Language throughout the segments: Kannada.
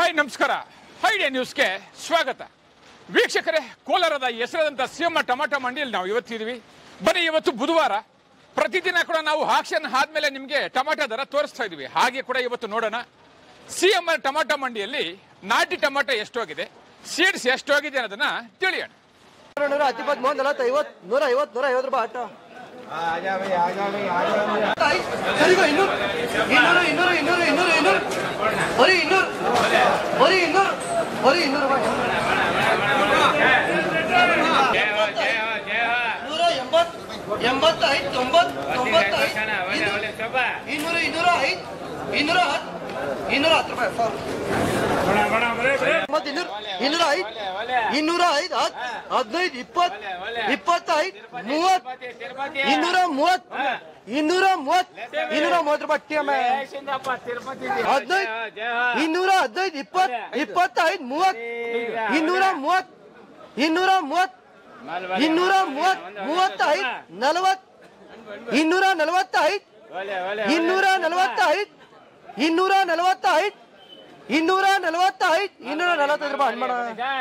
ಹಾಯ್ ನಮಸ್ಕಾರ ಹೈಡಿಯಾ ನ್ಯೂಸ್ಗೆ ಸ್ವಾಗತ ವೀಕ್ಷಕರೇ ಕೋಲಾರದ ಹೆಸರಾದಂಥ ಸಿಎಂ ಟಮಾಟೋ ಮಂಡಿಯಲ್ಲಿ ನಾವು ಇವತ್ತಿದ್ದೀವಿ ಬನ್ನಿ ಇವತ್ತು ಬುಧವಾರ ಪ್ರತಿದಿನ ಕೂಡ ನಾವು ಆಕ್ಷನ್ ಆದ್ಮೇಲೆ ನಿಮಗೆ ಟಮಾಟೋ ದರ ತೋರಿಸ್ತಾ ಇದೀವಿ ಹಾಗೆ ಕೂಡ ಇವತ್ತು ನೋಡೋಣ ಸಿಎಂ ಟಮಾಟೋ ಮಂಡಿಯಲ್ಲಿ ನಾಟಿ ಟಮಾಟೋ ಎಷ್ಟೋಗಿದೆ ಸೀಡ್ಸ್ ಎಷ್ಟೋಗಿದೆ ಅನ್ನೋದನ್ನ ತಿಳಿಯೋಣ ನೂರ ಹತ್ತಿಪ್ಪತ್ತು ಮೂವತ್ತು ನಲವತ್ತು ಐವತ್ತು ನೂರ ಐವತ್ತು ನೂರ ಐವತ್ತು ರೂಪಾಯಿ ಆಟೋ ಸರಿಗೋ ಇನ್ನೂರು ಇನ್ನೂರು ಇನ್ನೂರು ಇನ್ನೂರು ಇನ್ನೂರು ಇನ್ನೂರು ಬರೀ ಇನ್ನೂರು ಬರೀ ಇನ್ನೂರು ಬರೀ ಇನ್ನೂರು ರೂಪಾಯಿ ನೂರ ಎಂಬತ್ತು ಎಂಬತ್ತೈದು ತೊಂಬತ್ತು ತೊಂಬತ್ತೈದು ಇನ್ನೂರು ಇನ್ನೂರ ಐದು ಇನ್ನೂರ ಹತ್ತು ಇನ್ನೂರ ಹತ್ತು ರೂಪಾಯಿ ಸಾವಿರ ಮತ್ತೆ ಇನ್ನೂರು ಇನ್ನೂರ ಐದು ಇನ್ನೂರ ಐದು ಹತ್ತು ಹದಿನೈದು ಇಪ್ಪತ್ತು ಇಪ್ಪತ್ತೈದು ಮೂವತ್ತು ಇನ್ನೂರ ಮೂವತ್ತು ಇನ್ನೂರ ಮೂವತ್ತು ಇನ್ನೂರ ಮೂವತ್ತು ರೂಪಾಯಿ ಟಿ ಎಮ್ ಹದಿನೈದು ಇನ್ನೂರ ಹದಿನೈದು ಇಪ್ಪತ್ತು ಇಪ್ಪತ್ತೈದು ಮೂವತ್ತು ಇನ್ನೂರ ಮೂವತ್ತು ಇನ್ನೂರ ಮೂವತ್ತು ಇನ್ನೂರ ಮೂವತ್ತು ಮೂವತ್ತೈದು ನಲವತ್ತು ಇನ್ನೂರ ನಲವತ್ತೈದು ಇನ್ನೂರ ನಲವತ್ತೈದು ಇನ್ನೂರ ನಲವತ್ತೈದು ಇನ್ನೂರ ನಲವತ್ತೈದು ಇನ್ನೂರ ನಲವತ್ತೈದು ರೂಪಾಯಿ ಅನ್ಮಾಡ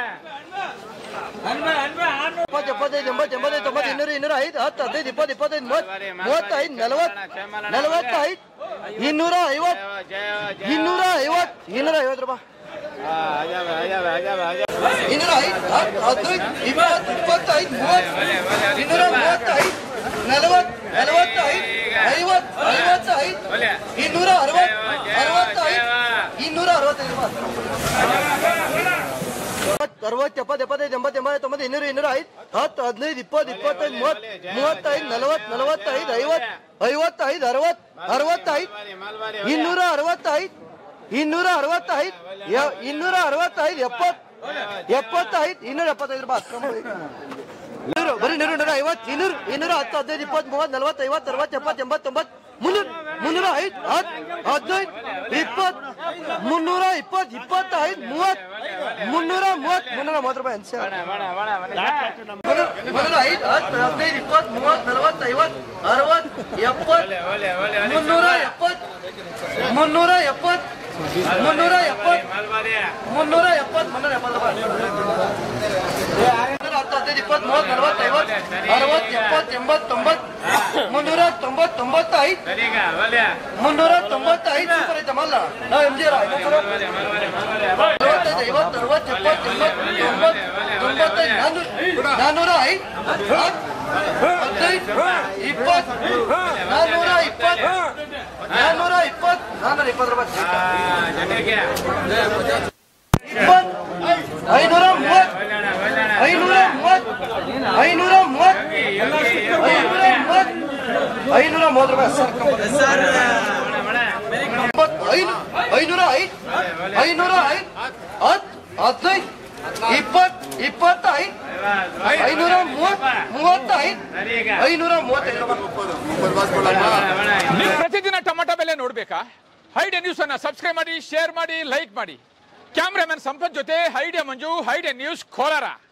ಇಪ್ಪತ್ತು ಎಪ್ಪತ್ತೈದು ಎಂಬತ್ತು ಎಂಬತ್ತೈದು ತೊಂಬತ್ತು ಇನ್ನೂರು ಇನ್ನೂರ ಐದು ಹತ್ತು ಹದಿನೈದು ಇಪ್ಪತ್ತು ಇಪ್ಪತ್ತೈದು ಮೂವತ್ತು ಮೂವತ್ತೈದು ನಲವತ್ತು ನಲವತ್ತೈದು ಇನ್ನೂರ ಐವತ್ತು ಇನ್ನೂರ ಐವತ್ತು ಇನ್ನೂರ ಐವತ್ತು ರೂಪಾಯಿ ಇನ್ನೂರ ಐದು ಹತ್ತು ಹದಿನೈದು ಇಪ್ಪತ್ತು ಇಪ್ಪತ್ತೈದು ಮೂವತ್ತು ಇನ್ನೂರ ಮೂವತ್ತೈದು ನಲವತ್ತು ನಲವತ್ತೈದು ಐವತ್ತು ಐವತ್ತೈದು ಇನ್ನೂರ ಅರವತ್ತು ಅರವತ್ತೈದು ಇನ್ನೂರ ಅರವತ್ತೈದು ರೂಪಾಯಿ ಅರವತ್ತು ಎಪ್ಪತ್ತು ಎಪ್ಪತ್ತೈದು ಎಂಬತ್ತು ಎಂಬತ್ತು ತೊಂಬತ್ತು ಇನ್ನೂರು ಇನ್ನೂರ ಐದು ಹತ್ತು ಹದಿನೈದು ಇಪ್ಪತ್ತು ಇಪ್ಪತ್ತೈದು ಮೂವತ್ತು ಮೂವತ್ತೈದು ನಲವತ್ತು ನಲವತ್ತೈದು ಐವತ್ತು ಐವತ್ತೈದು ಅರವತ್ತು ಅರವತ್ತೈದು ಇನ್ನೂರ ಅರವತ್ತೈದು ಇನ್ನೂರ ಅರವತ್ತೈದು ಯ- ಇನ್ನೂರ ಅರವತ್ತೈದು ಎಪ್ಪತ್ತು ಎಪ್ಪತ್ತೈದು ಇನ್ನೂರ ಎಪ್ಪತ್ತೈದು ರೂಪಾಯಿ ಇನ್ನೂರು ಬರೀ ನೂರು ನೂರ ಐವತ್ತು ಇನ್ನೂರು ಇನ್ನೂರ ಹತ್ತು ಹದಿನೈದು ಇಪ್ಪತ್ತು ಮೂವತ್ತು ನಲವತ್ತು ಐವತ್ತು ಅರವತ್ತು ಎಪ್ಪತ್ತು ಎಂಬತ್ತು ತೊಂಬತ್ತು ಮುನ್ನೂರು ಮುನ್ನೂರ ಐದು ಹತ್ತು ಹದಿನೈದು ಇಪ್ಪತ್ತು ಮುನ್ನೂರ ಇಪ್ಪತ್ತು ಇಪ್ಪತ್ತೈದು ಮೂವತ್ತು ಮುನ್ನೂರ ಮೂವತ್ತು ಮುನ್ನೂರ ಮೂವತ್ತು ರೂಪಾಯಿ ಅನ್ಸ ಮುನ್ನೂರ ಐದು ಹತ್ತು ಹದಿನೈದು ಇಪ್ಪತ್ತು ಮೂವತ್ತು ನಲವತ್ತು ಐವತ್ತು ಅರವತ್ತು ಎಪ್ಪತ್ತು ಮುನ್ನೂರ ಎಪ್ಪತ್ತು ಮುನ್ನೂರ ಎಪ್ಪತ್ತು ಮುನ್ನೂರ ಎಪ್ಪತ್ತು ಮುನ್ನೂರ ಎಪ್ಪತ್ತು ಮುನ್ನೂರ ಎಪ್ಪತ್ತು ರೂಪಾಯಿ ಮುನ್ನೂರ ಹತ್ತು ಹದಿನೈದು ಇಪ್ಪತ್ತು ಮೂವತ್ತು ನಲವತ್ತು ಐವತ್ತು ಅರವತ್ತು ಎಪ್ಪತ್ತು ಎಂಬತ್ತು ತೊಂಬತ್ತು ಮುನ್ನೂರ ತೊಂಬತ್ತು ತೊಂಬತ್ತೈದು ಮುನ್ನೂರ ತೊಂಬತ್ತೈದು ಸೂಪರ್ ಐತಮಲ್ಲ ನಾವು ಎಂ ಜಿ ಅರವತ್ತೈದು ಐವತ್ತು ಅರವತ್ತು ಎಪ್ಪತ್ತು ಎಂಬತ್ತು ತೊಂಬತ್ತು ತೊಂಬತ್ತೈದು ನಾನ್ನೂರು ನಾನ್ನೂರ ಐದು ಹದಿನೈದು ಇಪ್ಪತ್ತು ನಾನ್ನೂರ ಇಪ್ಪತ್ತು ನಾನ್ನೂರ ಇಪ್ಪತ್ತು ನಾನ್ನೂರ ಇಪ್ಪತ್ತು ರೂಪಾಯಿ ಇಪ್ಪತ್ತು ಐನೂರ ಮೂವತ್ತು ಐನೂರ ಮೂವತ್ತು ಐನೂರ ಮೂವತ್ತು ಐನೂರ ಮೂವತ್ತು ಐನೂರ ಮೂವತ್ತು ರೂಪಾಯಿ ಸರ್ ಐನು ಐನೂರ ಐದು ಐನೂರ ಐದು ಹತ್ತು ಹದಿನೈದು ಇಪ್ಪತ್ತು ಇಪ್ಪತ್ತೈದು ಐನೂರ ಮೂವತ್ತು ಮೂವತ್ತೈದು ಐನೂರ ಮೂವತ್ತೈದು ರೂಪಾಯಿ ನೀವು ಪ್ರತಿದಿನ ಟೊಮೆಟೊ ಬೆಲೆ ನೋಡ್ಬೇಕಾ ಹೈಡಿಯಾ ನ್ಯೂಸ್ ಅನ್ನ ಸಬ್ಸ್ಕ್ರೈಬ್ ಮಾಡಿ ಶೇರ್ ಮಾಡಿ ಲೈಕ್ ಮಾಡಿ ಕ್ಯಾಮ್ರಾಮನ್ ಸಂಪತ್ ಜೊತೆ ಹೈಡಿಯಾ ಮಂಜು ಹೈಡಿಯಾ ನ್ಯೂಸ್ ಕೋಲಾರ